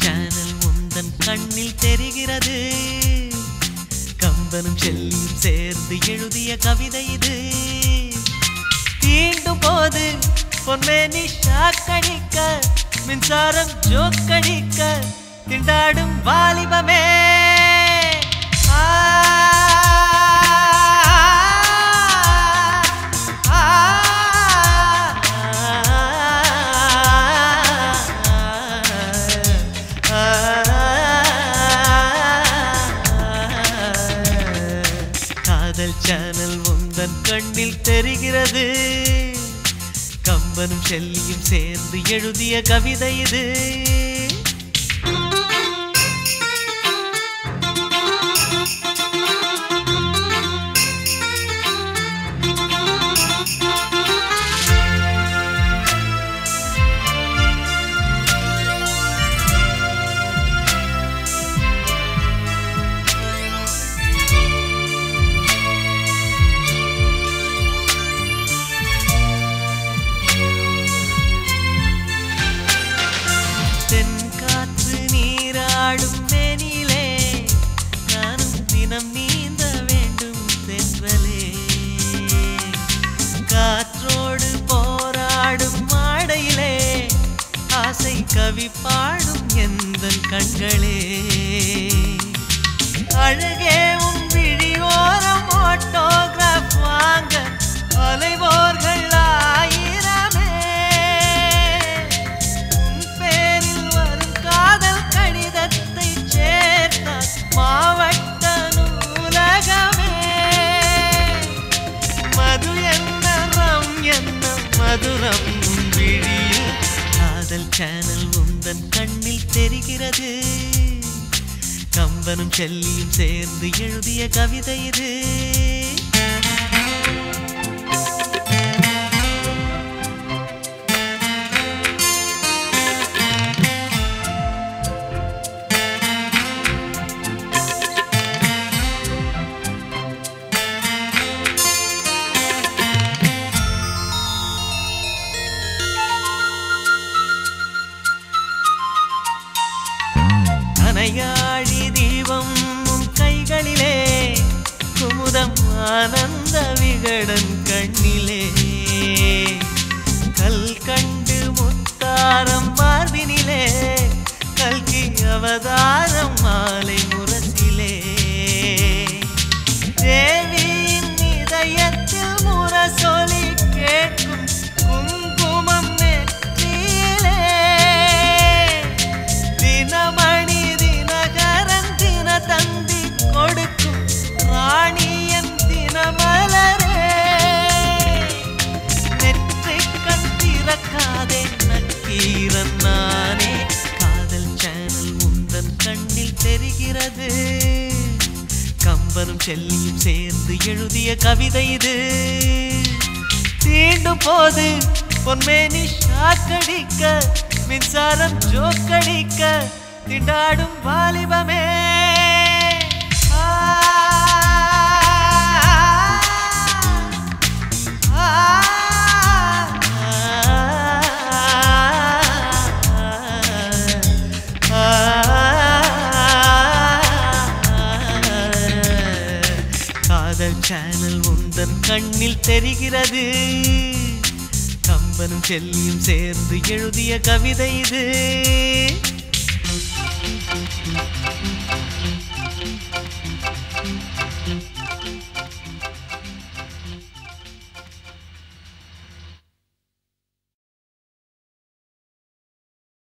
channel உந்தன் கண்ணில் தெரிகிறது கம்பனும் செல்லியும் சேர்ந்து எழுதிய கவிதை இது தீண்டும் போது பொன்மேனி ஷாக்கடிக்க மின்சாரம் ஜோக்கடிக்க திண்டாடும் வாலிபமே ஆ, ஆ, காதல் சேனல் உந்தன் கண்ணில் தெரிகிறது கம்பனும் செல்லியும் சேர்ந்து எழுதிய கவிதை இது தென்காற்று நீராடும் மேனிலே நானும் தினம் நீந்த வேண்டும் தென்றலே காற்றோடு போராடும் மாடையிலே ஆசை கவி பாடும் எந்த கண்களே அழகே உன் விழியோரம் ஆட்டோகிராஃப் வாங்க அலைவோர்கள் ஆயிரமே உன் பேரில் வரும் காதல் கடிதத்தை சேர்த்தால் மாவட்ட நூலகமே மது என்ன ரம் என்ன மதுரம் உன் விழியில் காதல் சேனல் உந்தன் கண்ணில் தெரிகிறது கம்பனும் செல்லியும் சேர்ந்து எழுதிய கவிதை இது அனையாழி தீபம் உன் கைகளிலே குமுதம் ஆனந்த விகடன் கண்ணிலே கல் கண்டு முத்தாரம் மார்பினிலே கல்கி அவதாரம் மாலை முரசிலே தேவியின் இதயத்தில் முரசொலி கேட்கும் குங்குமம் நெற்றியிலே தினமணி தினகரன் தின தந்தி கொடுக்கும் ராணியன் தினமலரே நெற்றிக்கண் திறக்காதே நக்கீரன் நானே காதல் சேனல் உந்தன் கண்ணில் தெரிகிறது கம்பனும் செல்லியும் சேர்ந்து எழுதிய கவிதை இது தீண்டும் போது பொன்மேனி ஷாக்கடிக்க மின்சாரம் ஜோக்கடிக்க திண்டாடும் வாலிபமே ஆ, ஆ, காதல் சேனல் உந்தன் கண்ணில் தெரிகிறது கம்பனும் செல்லியும் சேர்ந்து எழுதிய கவிதை இது